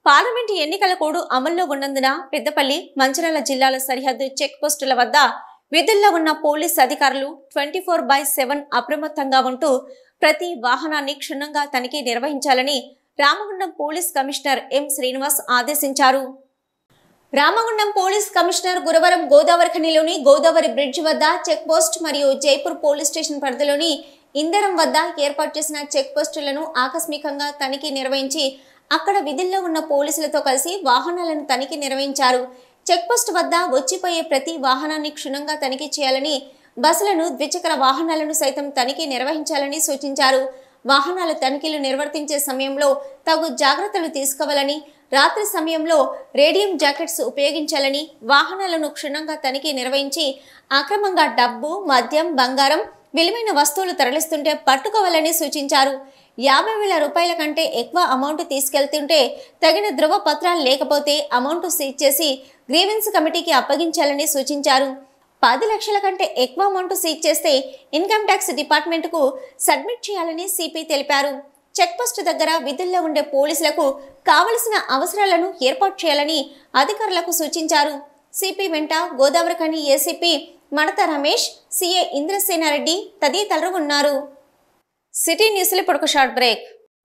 parliament ఎన్నికల code అమల్లో ఉన్నందున పెద్దపల్లి మంచిర్యాల జిల్లాల సరిహద్దు చెక్ పోస్టుల వద్ద విధుల్లో ఉన్న పోలీస్ అధికారులు ట్వంటీ ఫోర్ బై సెవెన్ అప్రమత్తంగా ఉంటూ ప్రతి వాహనాన్ని క్షుణ్ణంగా తనిఖీ నిర్వహించాలని Ramagundam police commissioner M Srinivas ఆదేశించారు రామగుండం పోలీస్ కమిషనర్ గురవరం గోదావరి ఖనిలోని గోదావరి బ్రిడ్జ్ వద్ద చెక్ పోస్ట్ మరియు జైపూర్ పోలీస్ స్టేషన్ పరిధిలోని ఇందరం వద్ద ఏర్పాటు చేసిన చెక్ పోస్టులను ఆకస్మికంగా తనిఖీ నిర్వహించి అక్కడ విధుల్లో ఉన్న పోలీసులతో కలిసి వాహనాలను తనిఖీ నిర్వహించారు చెక్ పోస్ట్ వద్ద వచ్చిపోయే ప్రతి వాహనాన్ని క్షుణ్ణంగా తనిఖీ చేయాలని బస్సులను ద్విచక్ర వాహనాలను సైతం తనిఖీ నిర్వహించాలని సూచించారు వాహనాల తనిఖీలు నిర్వర్తించే సమయంలో తగు జాగ్రత్తలు తీసుకోవాలని రాత్రి సమయంలో రేడియం జాకెట్స్ ఉపయోగించాలని వాహనాలను క్షుణ్ణంగా తనిఖీ నిర్వహించి అక్రమంగా డబ్బు మద్యం బంగారం విలువైన వస్తువులు తరలిస్తుంటే పట్టుకోవాలని సూచించారు యాభై వేల రూపాయల కంటే ఎక్కువ అమౌంట్ తీసుకెళ్తుంటే తగిన ధృవ పత్రాలు లేకపోతే అమౌంట్ సీజ్ చేసి గ్రీవెన్స్ కమిటీకి అప్పగించాలని సూచించారు పది లక్షల కంటే ఎక్కువ అమౌంట్ సీజ్ చేస్తే ఇన్కమ్ ట్యాక్స్ డిపార్ట్మెంట్కు సబ్మిట్ చేయాలని సిపి తెలిపారు చెక్ పోస్ట్ దగ్గర విధుల్లో ఉండే పోలీసులకు కావలసిన అవసరాలను ఏర్పాటు చేయాలని అధికారులకు సూచించారు సిపి వెంట గోదావరిఖని ఏసీపీ మడత రమేష్ సిఏ ఇంద్రసేనారెడ్డి తదితరులు ఉన్నారు సిటీ న్యూస్లో ఇప్పుడు ఒక షార్ట్ బ్రేక్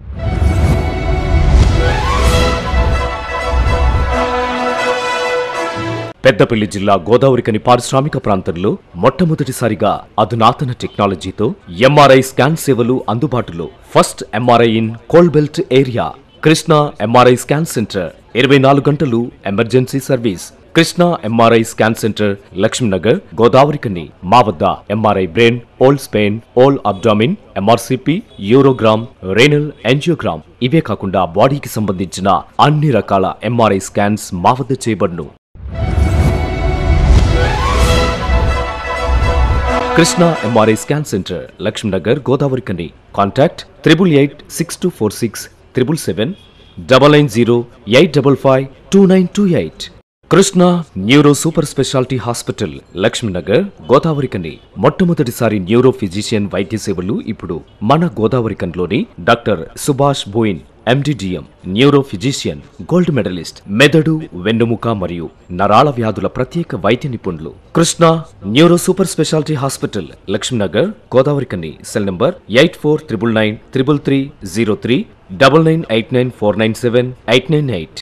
పెద్దపల్లి జిల్లా గోదావరికని పారిశ్రామిక ప్రాంతంలో మొట్టమొదటిసారిగా అధునాతన టెక్నాలజీతో ఎంఆర్ఐ స్కాన్ సేవలు అందుబాటులో first MRI in coal belt area Krishna MRI scan centre ఇరవై నాలుగు గంటలు emergency service Krishna MRI scan centre Lakshminagar Godavarikhani మా వద్ద MRI brain whole spine whole abdomen MRCP urogram renal angiogram ఇవే కాకుండా బాడీకి సంబంధించిన అన్ని రకాల ఎంఆర్ఐ స్కాన్స్ మా వద్ద చేయబడును Krishna MRI scan centre Lakshminagar Godavarikhani contact triple eight six two four six triple seven double nine zero eight double five two nine two eight Krishna neuro super speciality hospital Lakshminagar Godavarikhani మొట్టమొదటిసారి న్యూరో ఫిజిషియన్ వైద్య సేవలు ఇప్పుడు మన గోదావరి కన్లోని doctor Subhash Boin MD DM neuro physician gold medalist మెదడు వెన్నుముక మరియు నరాల వ్యాధుల ప్రత్యేక వైద్య నిపుణులు Krishna neuro super speciality hospital Lakshminagar Godavari కన్ని cell number eight four triple nine triple three zero three double nine eight nine four nine seven eight nine eight